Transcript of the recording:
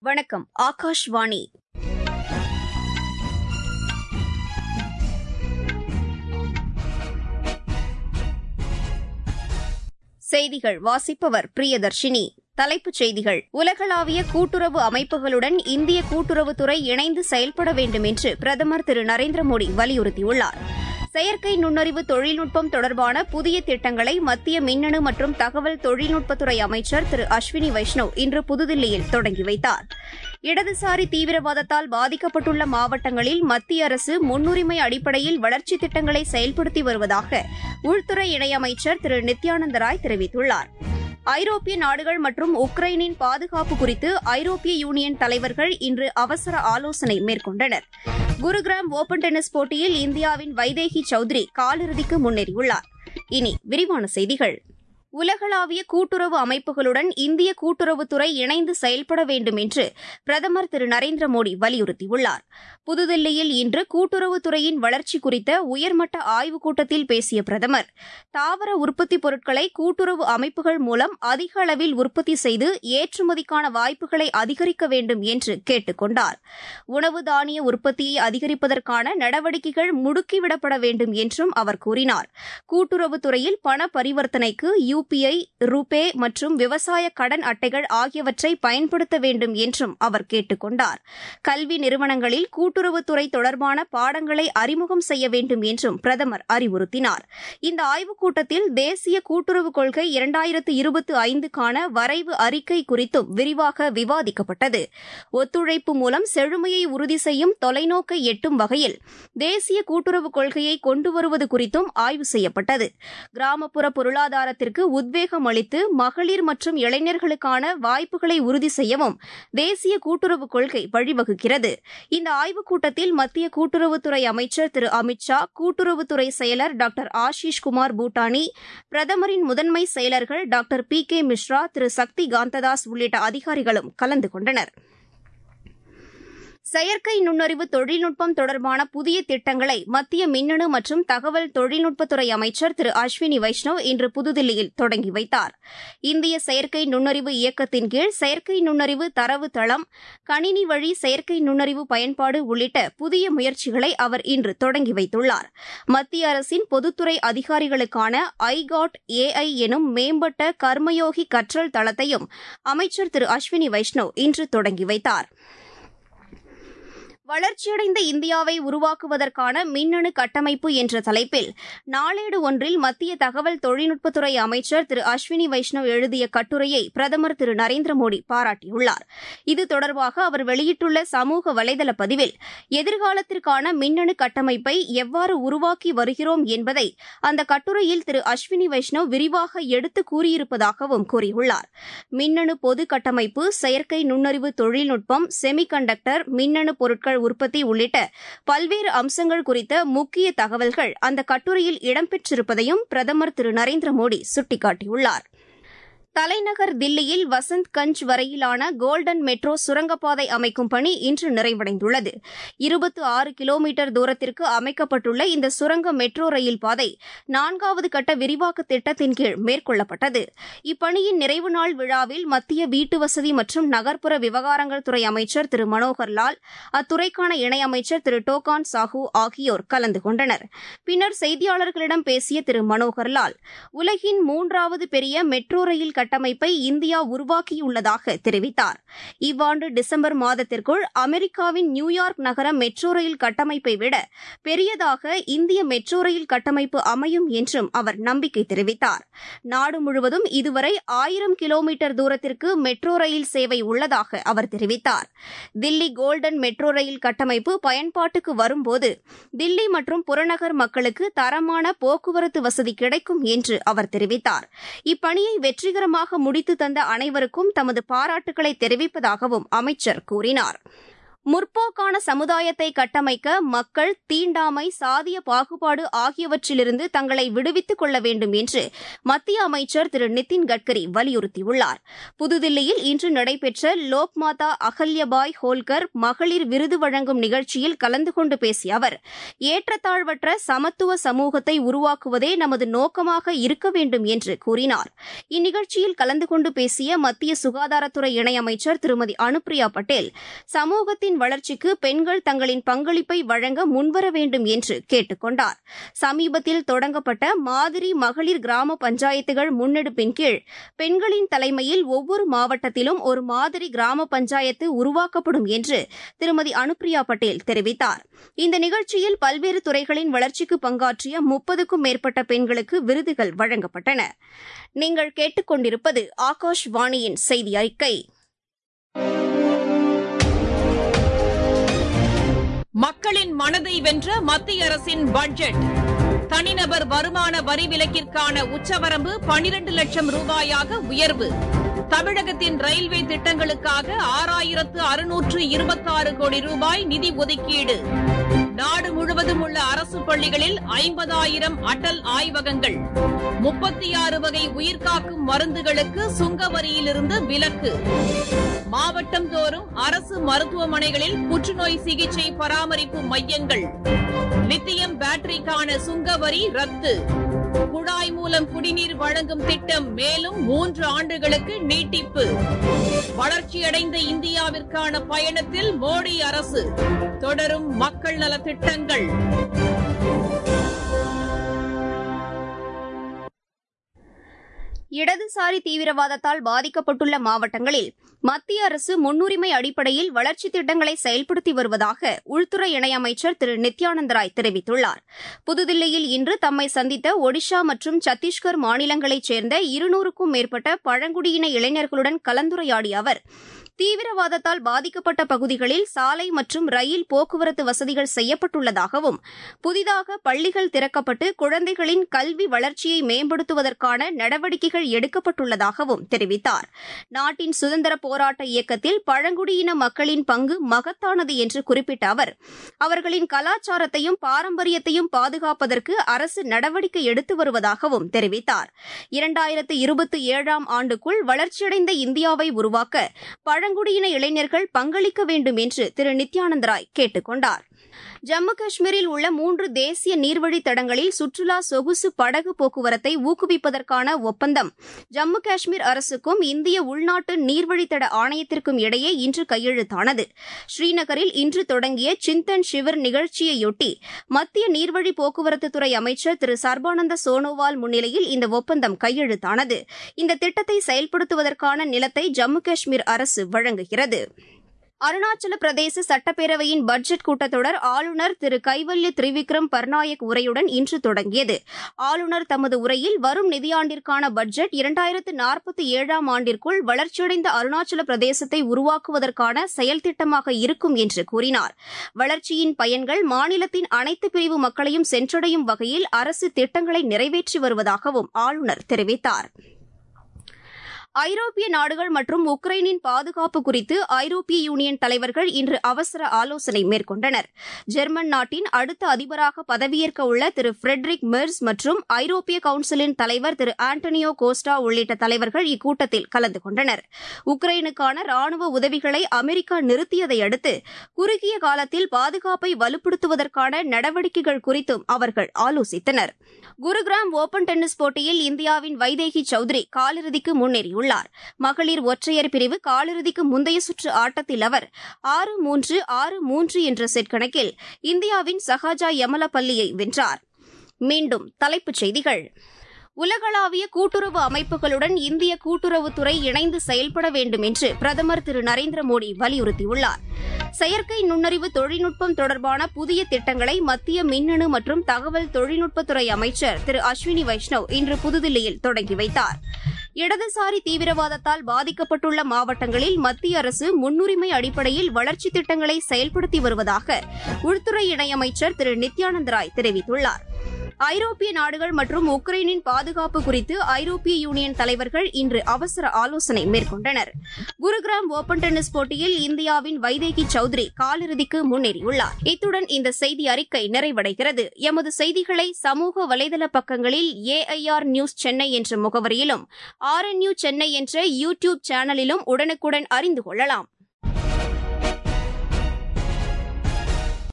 வணக்கம் ஆகாஷ்வாணி செய்திகள் வாசிப்பவர் பிரியதர்ஷினி தலைப்புச் செய்திகள் உலகளாவிய கூட்டுறவு அமைப்புகளுடன் இந்திய கூட்டுறவுத்துறை இணைந்து செயல்பட வேண்டும் என்று பிரதமர் திரு நரேந்திர மோடி வலியுறுத்தியுள்ளார் செயற்கை நுண்ணறிவு தொழில்நுட்பம் தொடர்பான புதிய திட்டங்களை மத்திய மின்னணு மற்றும் தகவல் தொழில்நுட்பத்துறை அமைச்சர் திரு அஸ்வினி வைஷ்ணவ் இன்று புதுதில்லியில் தொடங்கி வைத்தார் இடதுசாரி தீவிரவாதத்தால் பாதிக்கப்பட்டுள்ள மாவட்டங்களில் மத்திய அரசு முன்னுரிமை அடிப்படையில் வளர்ச்சித் திட்டங்களை செயல்படுத்தி வருவதாக உள்துறை இணையமைச்சர் திரு நித்யானந்த ராய் தெரிவித்துள்ளார் ஐரோப்பிய நாடுகள் மற்றும் உக்ரைனின் பாதுகாப்பு குறித்து ஐரோப்பிய யூனியன் தலைவர்கள் இன்று அவசர ஆலோசனை மேற்கொண்டனர் குருகிராம் ஓபன் டென்னிஸ் போட்டியில் இந்தியாவின் வைதேகி சௌத்ரி காலிறுதிக்கு முன்னேறியுள்ளார் இனி விரிவான செய்திகள் உலகளாவிய கூட்டுறவு அமைப்புகளுடன் இந்திய கூட்டுறவுத்துறை இணைந்து செயல்பட வேண்டும் என்று பிரதமர் திரு நரேந்திர மோடி வலியுறுத்தியுள்ளார் புதுதில்லியில் இன்று கூட்டுறவுத்துறையின் வளர்ச்சி குறித்த உயர்மட்ட ஆய்வுக் கூட்டத்தில் பேசிய பிரதமர் தாவர உற்பத்திப் பொருட்களை கூட்டுறவு அமைப்புகள் மூலம் அதிக அளவில் உற்பத்தி செய்து ஏற்றுமதிக்கான வாய்ப்புகளை அதிகரிக்க வேண்டும் என்று கேட்டுக் கொண்டார் உணவு தானிய உற்பத்தியை அதிகரிப்பதற்கான நடவடிக்கைகள் முடுக்கிவிடப்பட வேண்டும் என்றும் அவர் கூறினார் கூட்டுறவுத்துறையில் பண பரிவர்த்தனைக்கு யுபிஐ ருபே மற்றும் விவசாய கடன் அட்டைகள் ஆகியவற்றை பயன்படுத்த வேண்டும் என்றும் அவர் கேட்டுக் கொண்டார் கல்வி நிறுவனங்களில் கூட்டுறவுத்துறை தொடர்பான பாடங்களை அறிமுகம் செய்ய வேண்டும் என்றும் பிரதமர் அறிவுறுத்தினார் இந்த ஆய்வுக் கூட்டத்தில் தேசிய கூட்டுறவு கொள்கை இரண்டாயிரத்து இருபத்தி ஐந்துக்கான வரைவு அறிக்கை குறித்தும் விரிவாக விவாதிக்கப்பட்டது ஒத்துழைப்பு மூலம் செழுமையை உறுதி செய்யும் தொலைநோக்கை எட்டும் வகையில் தேசிய கூட்டுறவு கொள்கையை கொண்டு வருவது குறித்தும் ஆய்வு செய்யப்பட்டது கிராமப்புற பொருளாதாரத்திற்கு உத்வேகம் அளித்து மகளிர் மற்றும் இளைஞர்களுக்கான வாய்ப்புகளை உறுதி செய்யவும் தேசிய கூட்டுறவு கொள்கை வழிவகுக்கிறது இந்த ஆய்வுக் கூட்டத்தில் மத்திய கூட்டுறவுத்துறை அமைச்சர் திரு அமித் ஷா கூட்டுறவுத்துறை செயலர் டாக்டர் ஆஷிஷ் குமார் பூட்டானி பிரதமரின் முதன்மை செயலர்கள் டாக்டர் பி கே மிஸ்ரா திரு சக்தி காந்ததாஸ் உள்ளிட்ட அதிகாரிகளும் கலந்து கொண்டனா் செயற்கை நுண்ணறிவு தொழில்நுட்பம் தொடர்பான புதிய திட்டங்களை மத்திய மின்னணு மற்றும் தகவல் தொழில்நுட்பத்துறை அமைச்சர் திரு அஸ்வினி வைஷ்ணவ் இன்று புதுதில்லியில் தொடங்கி வைத்தார் இந்திய செயற்கை நுண்ணறிவு இயக்கத்தின் கீழ் செயற்கை நுண்ணறிவு தரவு தளம் கணினி வழி செயற்கை நுண்ணறிவு பயன்பாடு உள்ளிட்ட புதிய முயற்சிகளை அவர் இன்று தொடங்கி வைத்துள்ளார் மத்திய அரசின் பொதுத்துறை அதிகாரிகளுக்கான ஐகாட் ஏஐ எனும் மேம்பட்ட கர்மயோகி கற்றல் தளத்தையும் அமைச்சர் திரு அஸ்வினி வைஷ்ணவ் இன்று தொடங்கி வைத்தாா் வளர்ச்சியடைந்த இந்தியாவை உருவாக்குவதற்கான மின்னணு கட்டமைப்பு என்ற தலைப்பில் நாளேடு ஒன்றில் மத்திய தகவல் தொழில்நுட்பத்துறை அமைச்சர் திரு அஸ்வினி வைஷ்ணவ் எழுதிய கட்டுரையை பிரதமர் திரு நரேந்திர மோடி பாராட்டியுள்ளார் இது தொடர்பாக அவர் வெளியிட்டுள்ள சமூக வலைதள பதிவில் எதிர்காலத்திற்கான மின்னணு கட்டமைப்பை எவ்வாறு உருவாக்கி வருகிறோம் என்பதை அந்த கட்டுரையில் திரு அஸ்வினி வைஷ்ணவ் விரிவாக எடுத்து கூறியிருப்பதாகவும் கூறியுள்ளார் மின்னணு பொது கட்டமைப்பு செயற்கை நுண்ணறிவு தொழில்நுட்பம் செமிகண்டக்டர் மின்னணு பொருட்கள் உற்பத்தி உள்ளிட்ட பல்வேறு அம்சங்கள் குறித்த முக்கிய தகவல்கள் அந்த கட்டுரையில் இடம்பெற்றிருப்பதையும் பிரதமர் திரு நரேந்திர மோடி சுட்டிக்காட்டியுள்ளார் தலைநகர் தில்லியில் வசந்த் கஞ்ச் வரையிலான கோல்டன் மெட்ரோ சுரங்கப்பாதை அமைக்கும் பணி இன்று நிறைவடைந்துள்ளது இருபத்து ஆறு கிலோமீட்டர் தூரத்திற்கு அமைக்கப்பட்டுள்ள இந்த சுரங்க மெட்ரோ ரயில் பாதை நான்காவது கட்ட விரிவாக்க திட்டத்தின் கீழ் மேற்கொள்ளப்பட்டது இப்பணியின் நிறைவு நாள் விழாவில் மத்திய வீட்டு வசதி மற்றும் நகர்ப்புற விவகாரங்கள் துறை அமைச்சர் திரு மனோகர் லால் அத்துறைக்கான இணையமைச்சர் திரு டோகான் சாஹூ ஆகியோர் கலந்து கொண்டனர் பின்னர் செய்தியாளர்களிடம் பேசிய திரு மனோகர் லால் உலகின் மூன்றாவது பெரிய மெட்ரோ ரயில் கட்டமைப்பை இந்தியா உருவாக்கியுள்ளதாக தெரிவித்தார் இவ்வாண்டு டிசம்பர் மாதத்திற்குள் அமெரிக்காவின் நியூயார்க் நகர மெட்ரோ ரயில் கட்டமைப்பை விட பெரியதாக இந்திய மெட்ரோ ரயில் கட்டமைப்பு அமையும் என்றும் அவர் நம்பிக்கை தெரிவித்தார் நாடு முழுவதும் இதுவரை ஆயிரம் கிலோமீட்டர் தூரத்திற்கு மெட்ரோ ரயில் சேவை உள்ளதாக அவர் தெரிவித்தார் தில்லி கோல்டன் மெட்ரோ ரயில் கட்டமைப்பு பயன்பாட்டுக்கு வரும்போது தில்லி மற்றும் புறநகர் மக்களுக்கு தரமான போக்குவரத்து வசதி கிடைக்கும் என்று அவர் தெரிவித்தார் இப்பணியை வெற்றிகரமாக முடித்து தந்த அனைவருக்கும் தமது பாராட்டுக்களை தெரிவிப்பதாகவும் அமைச்சர் கூறினார் முற்போக்கான சமுதாயத்தை கட்டமைக்க மக்கள் தீண்டாமை சாதிய பாகுபாடு ஆகியவற்றிலிருந்து தங்களை விடுவித்துக் கொள்ள வேண்டும் என்று மத்திய அமைச்சர் திரு நிதின் கட்கரி வலியுறுத்தியுள்ளார் புதுதில்லியில் இன்று நடைபெற்ற லோக்மாதா அகல்யபாய் ஹோல்கர் மகளிர் விருது வழங்கும் நிகழ்ச்சியில் கலந்து கொண்டு பேசிய அவர் ஏற்றத்தாழ்வற்ற சமத்துவ சமூகத்தை உருவாக்குவதே நமது நோக்கமாக இருக்க வேண்டும் என்று கூறினார் இந்நிகழ்ச்சியில் கலந்து கொண்டு பேசிய மத்திய சுகாதாரத்துறை இணையமைச்சர் திருமதி அனுப்பிரியா பட்டேல் சமூகத்தின் வளர்ச்சிக்கு பெண்கள் தங்களின் பங்களிப்பை வழங்க முன்வர வேண்டும் என்று கேட்டுக் கொண்டார் சமீபத்தில் தொடங்கப்பட்ட மாதிரி மகளிர் கிராம பஞ்சாயத்துகள் முன்னெடுப்பின் கீழ் பெண்களின் தலைமையில் ஒவ்வொரு மாவட்டத்திலும் ஒரு மாதிரி கிராம பஞ்சாயத்து உருவாக்கப்படும் என்று திருமதி அனுப்பிரியா பட்டேல் தெரிவித்தார் இந்த நிகழ்ச்சியில் பல்வேறு துறைகளின் வளர்ச்சிக்கு பங்காற்றிய முப்பதுக்கும் மேற்பட்ட பெண்களுக்கு விருதுகள் வழங்கப்பட்டன நீங்கள் கேட்டுக்கொண்டிருப்பது ஆகாஷ்வாணியின் செய்தி அறிக்கை மக்களின் மனதை வென்ற மத்திய அரசின் பட்ஜெட் தனிநபர் வருமான வரி விலக்கிற்கான உச்சவரம்பு பனிரண்டு லட்சம் ரூபாயாக உயர்வு தமிழகத்தின் ரயில்வே திட்டங்களுக்காக ஆறாயிரத்து அறுநூற்று இருபத்தாறு கோடி ரூபாய் நிதி ஒதுக்கீடு நாடு முழுவதும் உள்ள அரசு பள்ளிகளில் ஐம்பதாயிரம் அடல் ஆய்வகங்கள் முப்பத்தி ஆறு வகை உயிர்காக்கும் மருந்துகளுக்கு சுங்க வரியிலிருந்து விலக்கு மாவட்டம் தோறும் அரசு மருத்துவமனைகளில் புற்றுநோய் சிகிச்சை பராமரிப்பு மையங்கள் லித்தியம் பேட்டரிக்கான சுங்க வரி ரத்து குழாய் மூலம் குடிநீர் வழங்கும் திட்டம் மேலும் மூன்று ஆண்டுகளுக்கு நீட்டிப்பு வளர்ச்சியடைந்த இந்தியாவிற்கான பயணத்தில் மோடி அரசு தொடரும் மக்கள் நல திட்டங்கள் இடதுசாரி தீவிரவாதத்தால் பாதிக்கப்பட்டுள்ள மாவட்டங்களில் மத்திய அரசு முன்னுரிமை அடிப்படையில் வளர்ச்சித் திட்டங்களை செயல்படுத்தி வருவதாக உள்துறை இணையமைச்சர் திரு நித்யானந்த ராய் தெரிவித்துள்ளார் புதுதில்லியில் இன்று தம்மை சந்தித்த ஒடிஷா மற்றும் சத்தீஸ்கர் மாநிலங்களைச் சேர்ந்த இருநூறுக்கும் மேற்பட்ட பழங்குடியின இளைஞர்களுடன் கலந்துரையாடிய அவர் தீவிரவாதத்தால் பாதிக்கப்பட்ட பகுதிகளில் சாலை மற்றும் ரயில் போக்குவரத்து வசதிகள் செய்யப்பட்டுள்ளதாகவும் புதிதாக பள்ளிகள் திறக்கப்பட்டு குழந்தைகளின் கல்வி வளர்ச்சியை மேம்படுத்துவதற்கான நடவடிக்கைகள் எடுக்கப்பட்டுள்ளதாகவும் தெரிவித்தார் நாட்டின் சுதந்திர போராட்ட இயக்கத்தில் பழங்குடியின மக்களின் பங்கு மகத்தானது என்று குறிப்பிட்ட அவர் அவர்களின் கலாச்சாரத்தையும் பாரம்பரியத்தையும் பாதுகாப்பதற்கு அரசு நடவடிக்கை எடுத்து வருவதாகவும் தெரிவித்தார் இரண்டாயிரத்து இருபத்தி ஏழாம் ஆண்டுக்குள் வளர்ச்சியடைந்த இந்தியாவை உருவாக்க பழங்குடியின இளைஞர்கள் பங்களிக்க வேண்டும் என்று திரு நித்யானந்த ராய் கேட்டுக் கொண்டார் ஜம்மு காஷ்மீரில் உள்ள மூன்று தேசிய நீர்வழித் தடங்களில் சுற்றுலா சொகுசு படகு போக்குவரத்தை ஊக்குவிப்பதற்கான ஒப்பந்தம் ஜம்மு காஷ்மீர் அரசுக்கும் இந்திய உள்நாட்டு நீர்வழித்தட ஆணையத்திற்கும் இடையே இன்று கையெழுத்தானது ஸ்ரீநகரில் இன்று தொடங்கிய சிந்தன் ஷிவர் நிகழ்ச்சியையொட்டி மத்திய நீர்வழி போக்குவரத்துத்துறை அமைச்சர் திரு சர்பானந்த சோனோவால் முன்னிலையில் இந்த ஒப்பந்தம் கையெழுத்தானது இந்த திட்டத்தை செயல்படுத்துவதற்கான நிலத்தை ஜம்மு காஷ்மீர் அரசு வழங்குகிறது அருணாச்சல பிரதேச சட்டப்பேரவையின் பட்ஜெட் கூட்டத்தொடர் ஆளுநர் திரு கைவல்ய திரிவிக்ரம் பர்நாயக் உரையுடன் இன்று தொடங்கியது ஆளுநர் தமது உரையில் வரும் நிதியாண்டிற்கான பட்ஜெட் இரண்டாயிரத்து நாற்பத்தி ஏழாம் ஆண்டிற்குள் வளர்ச்சியடைந்த அருணாச்சல பிரதேசத்தை உருவாக்குவதற்கான செயல் திட்டமாக இருக்கும் என்று கூறினார் வளர்ச்சியின் பயன்கள் மாநிலத்தின் அனைத்து பிரிவு மக்களையும் சென்றடையும் வகையில் அரசு திட்டங்களை நிறைவேற்றி வருவதாகவும் ஆளுநர் தெரிவித்தார் ஐரோப்பிய நாடுகள் மற்றும் உக்ரைனின் பாதுகாப்பு குறித்து ஐரோப்பிய யூனியன் தலைவர்கள் இன்று அவசர ஆலோசனை மேற்கொண்டனர் ஜெர்மன் நாட்டின் அடுத்த அதிபராக பதவியேற்க உள்ள திரு ஃபிரெட்ரிக் மெர்ஸ் மற்றும் ஐரோப்பிய கவுன்சிலின் தலைவர் திரு ஆண்டனியோ கோஸ்டா உள்ளிட்ட தலைவர்கள் இக்கூட்டத்தில் கலந்து கொண்டனர் உக்ரைனுக்கான ராணுவ உதவிகளை அமெரிக்கா நிறுத்தியதை அடுத்து குறுகிய காலத்தில் பாதுகாப்பை வலுப்படுத்துவதற்கான நடவடிக்கைகள் குறித்தும் அவர்கள் ஆலோசித்தனர் குருகிராம் ஓபன் டென்னிஸ் போட்டியில் இந்தியாவின் வைதேகி சௌத்ரி காலிறுதிக்கு முன்னேறியுள்ளார் மகளிர் ஒற்றையர் பிரிவு காலிறுதிக்கு முந்தைய சுற்று ஆட்டத்தில் அவர் ஆறு மூன்று ஆறு மூன்று என்ற செட் கணக்கில் இந்தியாவின் சஹாஜா யமலப்பள்ளியை வென்றார் மீண்டும் தலைப்புச் செய்திகள் உலகளாவிய கூட்டுறவு அமைப்புகளுடன் இந்திய கூட்டுறவுத்துறை இணைந்து செயல்பட வேண்டும் என்று பிரதமர் திரு நரேந்திர மோடி வலியுறுத்தியுள்ளார் செயற்கை நுண்ணறிவு தொழில்நுட்பம் தொடர்பான புதிய திட்டங்களை மத்திய மின்னணு மற்றும் தகவல் தொழில்நுட்பத்துறை அமைச்சர் திரு அஸ்வினி வைஷ்ணவ் இன்று புதுதில்லியில் தொடங்கி வைத்தார் இடதுசாரி தீவிரவாதத்தால் பாதிக்கப்பட்டுள்ள மாவட்டங்களில் மத்திய அரசு முன்னுரிமை அடிப்படையில் வளர்ச்சித் திட்டங்களை செயல்படுத்தி வருவதாக உள்துறை இணையமைச்சர் திரு நித்யானந்த ராய் தெரிவித்துள்ளார் ஐரோப்பிய நாடுகள் மற்றும் உக்ரைனின் பாதுகாப்பு குறித்து ஐரோப்பிய யூனியன் தலைவர்கள் இன்று அவசர ஆலோசனை மேற்கொண்டனர் குருகிராம் ஓபன் டென்னிஸ் போட்டியில் இந்தியாவின் வைதேகி சௌத்ரி காலிறுதிக்கு முன்னேறியுள்ளார் இத்துடன் இந்த செய்தி அறிக்கை நிறைவடைகிறது எமது செய்திகளை சமூக வலைதள பக்கங்களில் ஏஐஆர் நியூஸ் சென்னை என்ற முகவரியிலும் ஆர்என்யூ சென்னை என்ற யூ டியூப் சேனலிலும் உடனுக்குடன் அறிந்து கொள்ளலாம்